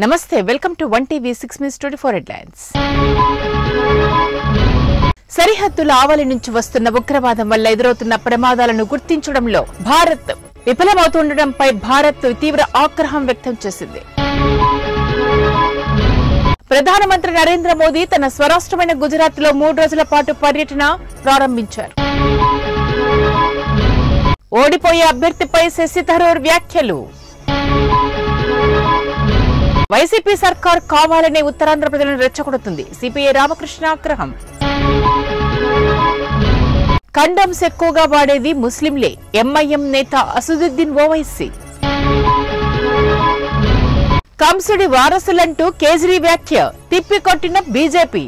నమస్తే welcome to one TV six minutes twenty four headlines సరిహద్దుల ఆవలి నుంచి వస్తున్న ఉగ్రవాదం వల్ల ఎదురవుతున్న ప్రమాదాలను గుర్తించడంలో భారత్ విఫలమవుతుండటంపై భారత్ తీవ్ర ఆగ్రహం వ్యక్తం చేసింది ప్రధానమంత్రి నరేంద్ర మోదీ తన స్వరాష్ట్రమైన గుజరాత్ లో మూడు రోజుల పాటు పర్యటన ప్రారంభించారు ఓడిపోయే అభ్యర్థిపై శశి థరూర్ వ్యాఖ్యలు వైసీపీ సర్కార్ కావాలనే ఉత్తరాంధ్ర ప్రజలను రెచ్చగొడుతుంది సిపిఐ రామకృష్ణ ఆగ్రహం కండమ్స్ ఎక్కువగా వాడేది ముస్లింలే ఎంఐఎం నేత అసదుద్దీన్ ఓవైసీ కంసుడి వారసులంటూ కేజ్రీ వ్యాఖ్య తిప్పికొట్టిన బీజేపీ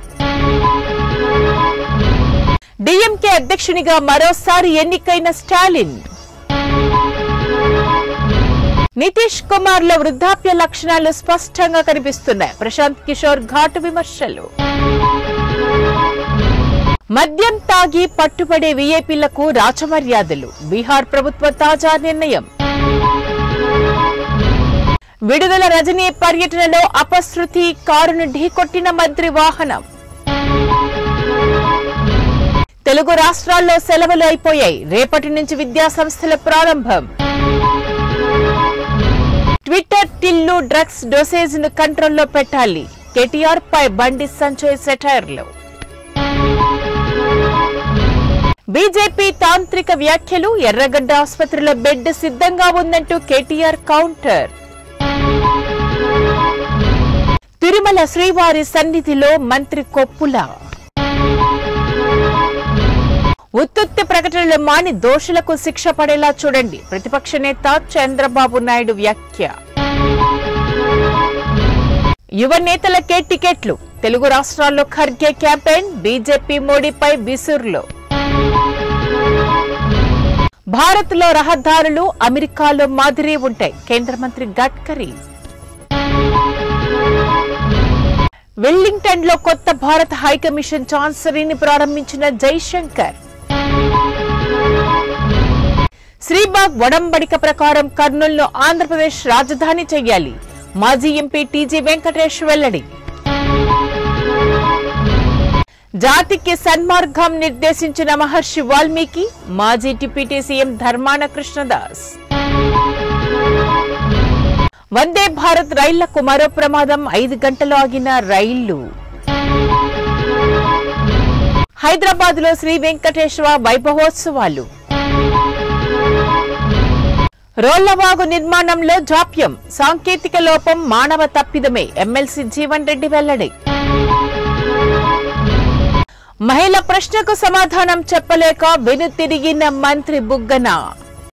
డిఎంకే అధ్యక్షునిగా మరోసారి ఎన్నికైన స్టాలిన్ నితీష్ కుమార్ లో వృద్ధాప్య లక్షణాలు స్పష్టంగా కనిపిస్తున్నాయి ప్రశాంత్ కిషోర్ ఘాటు విమర్శలు మద్యం తాగి పట్టుబడే వీఐపీలకు రాచమర్యాదలు బీహార్ ప్రభుత్వ తాజా నిర్ణయం విడుదల రజనీ పర్యటనలో అపశృతి కారును ఢీకొట్టిన మంత్రి వాహనం తెలుగు రాష్ట్రాల్లో సెలవులు అయిపోయాయి రేపటి నుంచి విద్యా సంస్థల ప్రారంభం ట్విట్టర్ టిల్లు డ్రగ్స్ డోసేజ్ ను కంట్రోల్లో పెట్టాలి కేటీఆర్ పై బండి సంజయ్ సెటైర్లు బీజేపీ తాంత్రిక వ్యాఖ్యలు ఎర్రగడ్డ ఆసుపత్రిలో బెడ్ సిద్ధంగా ఉందంటూ కేటీఆర్ కౌంటర్ తిరుమల శ్రీవారి సన్నిధిలో మంత్రి కొప్పుల ఉత్తుత్తి ప్రకటనలు మాని దోషులకు శిక్ష పడేలా చూడండి ప్రతిపక్ష నేత చంద్రబాబు నాయుడు వ్యాఖ్య యువ నేతలకే టికెట్లు తెలుగు రాష్ట్రాల్లో ఖర్గే క్యాంపెయిన్ బీజేపీ మోడీపై విసుర్లు భారత్ లో రహదారులు అమెరికాలో మాదిరి ఉంటాయి కేంద్ర మంత్రి గడ్కరీ వెల్లింగ్టన్ లో కొత్త భారత హైకమిషన్ ఛాన్సరీని ప్రారంభించిన జైశంకర్ శ్రీబాగ్ వడంబడిక ప్రకారం కర్నూలును ఆంధ్రప్రదేశ్ రాజధాని చేయాలి మాజీ ఎంపీ టీజీ వెంకటేష్ వెల్లడి జాతికి సన్మార్గం నిర్దేశించిన మహర్షి వాల్మీకి మాజీ డిప్యూటీ సీఎం ధర్మాన కృష్ణదాస్ వందే భారత్ రైళ్లకు మరో ప్రమాదం ఐదు గంటలు ఆగిన రైళ్లు హైదరాబాద్ లో శ్రీ వెంకటేశ్వర వైభవోత్సవాలు రోళ్లవాగు నిర్మాణంలో జాప్యం సాంకేతిక లోపం మానవ తప్పిదమే ఎమ్మెల్సీ జీవన్ రెడ్డి వెల్లడి మహిళ ప్రశ్నకు సమాధానం చెప్పలేక వెనుతిరిగిన మంత్రి బుగ్గన